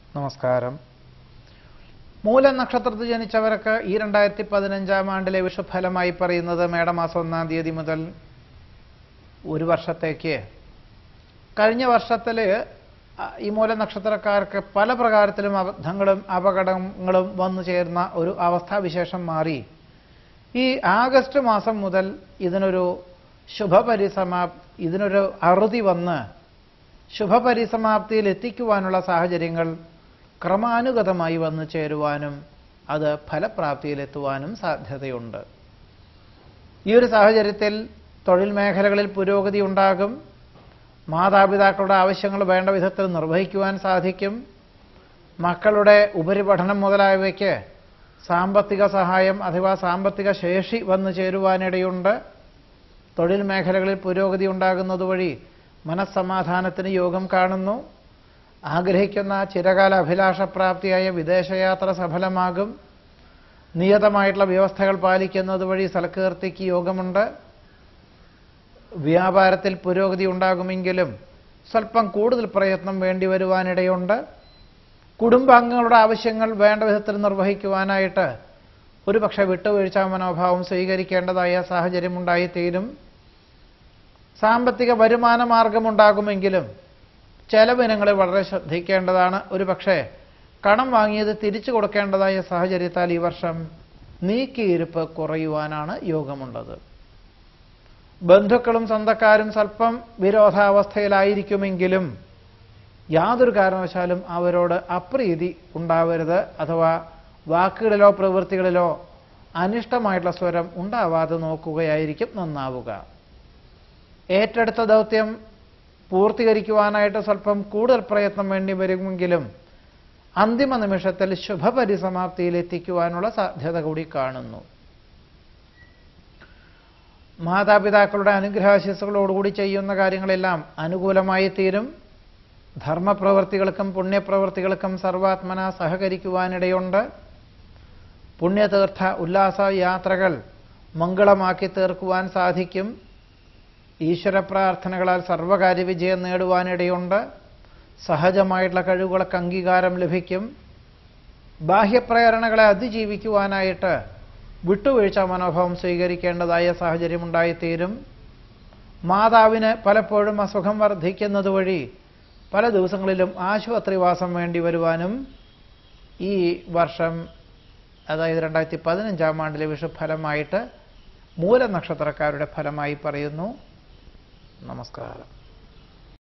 നമസ്കാരം മൂലം നക്ഷത്രത്തിൽ ജനിച്ചവർക്ക് ഈ രണ്ടായിരത്തി പതിനഞ്ചാം ആണ്ടിലെ വിഷുഫലമായി പറയുന്നത് മേടമാസം ഒന്നാം തീയതി മുതൽ ഒരു വർഷത്തേക്ക് കഴിഞ്ഞ വർഷത്തില് അ- ഈ മൂല നക്ഷത്രക്കാർക്ക് പല പ്രകാരത്തിലും അബദ്ധങ്ങളും അപകടങ്ങളും വന്നു ചേർന്ന ഒരു അവസ്ഥാവിശേഷം മാറി ഈ ആഗസ്റ്റ് മാസം മുതൽ ഇതിനൊരു ശുഭപരിസമാപ് ഇതിനൊരു അറുതി വന്ന് ശുഭപരിസമാപ്തിയിൽ എത്തിക്കുവാനുള്ള സാഹചര്യങ്ങൾ ക്രമാനുഗതമായി വന്നു ചേരുവാനും അത് ഫലപ്രാപ്തിയിലെത്തുവാനും സാധ്യതയുണ്ട് ഈ ഒരു സാഹചര്യത്തിൽ തൊഴിൽ മേഖലകളിൽ പുരോഗതി ഉണ്ടാകും മാതാപിതാക്കളുടെ ആവശ്യങ്ങൾ വേണ്ട വിധത്തിൽ നിർവഹിക്കുവാൻ സാധിക്കും മക്കളുടെ ഉപരിപഠനം മുതലായവയ്ക്ക് സാമ്പത്തിക സഹായം അഥവാ സാമ്പത്തിക ശേഷി വന്നു ചേരുവാനിടയുണ്ട് തൊഴിൽ മേഖലകളിൽ പുരോഗതി ഉണ്ടാകുന്നത് വഴി മനസ്സമാധാനത്തിന് യോഗം കാണുന്നു ആഗ്രഹിക്കുന്ന ചിരകാല അഭിലാഷപ്രാപ്തിയായ വിദേശയാത്ര സഫലമാകും നിയതമായിട്ടുള്ള വ്യവസ്ഥകൾ പാലിക്കുന്നത് വഴി സൽകീർത്തിക്ക് യോഗമുണ്ട് വ്യാപാരത്തിൽ പുരോഗതി ഉണ്ടാകുമെങ്കിലും സ്വല്പം കൂടുതൽ പ്രയത്നം വേണ്ടി വരുവാനിടയുണ്ട് കുടുംബാംഗങ്ങളുടെ ആവശ്യങ്ങൾ വേണ്ട വിധത്തിൽ നിർവഹിക്കുവാനായിട്ട് ഒരുപക്ഷെ വിട്ടുവീഴ്ച മനോഭാവം സ്വീകരിക്കേണ്ടതായ സാഹചര്യം ഉണ്ടായിത്തീരും സാമ്പത്തിക വരുമാന മാർഗമുണ്ടാകുമെങ്കിലും ചെലവിനങ്ങളിൽ വളരെ ശ്രദ്ധിക്കേണ്ടതാണ് ഒരുപക്ഷെ കടം വാങ്ങിയത് തിരിച്ചു കൊടുക്കേണ്ടതായ സാഹചര്യത്താൽ ഈ വർഷം നീക്കിയിരുപ്പ് കുറയുവാനാണ് യോഗമുള്ളത് ബന്ധുക്കളും സ്വന്തക്കാരും സ്വല്പം വിരോധാവസ്ഥയിലായിരിക്കുമെങ്കിലും യാതൊരു കാരണവശാലും അവരോട് അപ്രീതി ഉണ്ടാവരുത് അഥവാ വാക്കുകളിലോ പ്രവൃത്തികളിലോ അനിഷ്ടമായിട്ടുള്ള സ്വരം ഉണ്ടാവാതെ നോക്കുകയായിരിക്കും നന്നാവുക ഏറ്റെടുത്ത ദൗത്യം പൂർത്തീകരിക്കുവാനായിട്ട് സ്വല്പം കൂടുതൽ പ്രയത്നം വേണ്ടി വരുമെങ്കിലും അന്തിമ നിമിഷത്തിൽ ശുഭപരിസമാപ്തിയിൽ എത്തിക്കുവാനുള്ള സാധ്യത കൂടി കാണുന്നു മാതാപിതാക്കളുടെ അനുഗ്രഹാശിസുകളോടുകൂടി ചെയ്യുന്ന കാര്യങ്ങളെല്ലാം അനുകൂലമായി തീരും ധർമ്മപ്രവർത്തികൾക്കും പുണ്യപ്രവർത്തികൾക്കും സർവാത്മന സഹകരിക്കുവാനിടയുണ്ട് പുണ്യതീർത്ഥ ഉല്ലാസ യാത്രകൾ മംഗളമാക്കി തീർക്കുവാൻ സാധിക്കും ഈശ്വര പ്രാർത്ഥനകളാൽ സർവകാര്യ വിജയം നേടുവാനിടയുണ്ട് സഹജമായിട്ടുള്ള കഴിവുകൾക്ക് അംഗീകാരം ലഭിക്കും ബാഹ്യപ്രേരണകളെ അതിജീവിക്കുവാനായിട്ട് വിട്ടുവീഴ്ച മനോഭാവം സ്വീകരിക്കേണ്ടതായ സാഹചര്യം ഉണ്ടായിത്തീരും മാതാവിന് പലപ്പോഴും അസുഖം വർദ്ധിക്കുന്നത് വഴി പല ദിവസങ്ങളിലും ആശുപത്രിവാസം വേണ്ടി വരുവാനും ഈ വർഷം അതായത് രണ്ടായിരത്തി പതിനഞ്ചാം ആണ്ടിലെ വിഷുഫലമായിട്ട് മൂലനക്ഷത്രക്കാരുടെ ഫലമായി പറയുന്നു നമസ്കാരം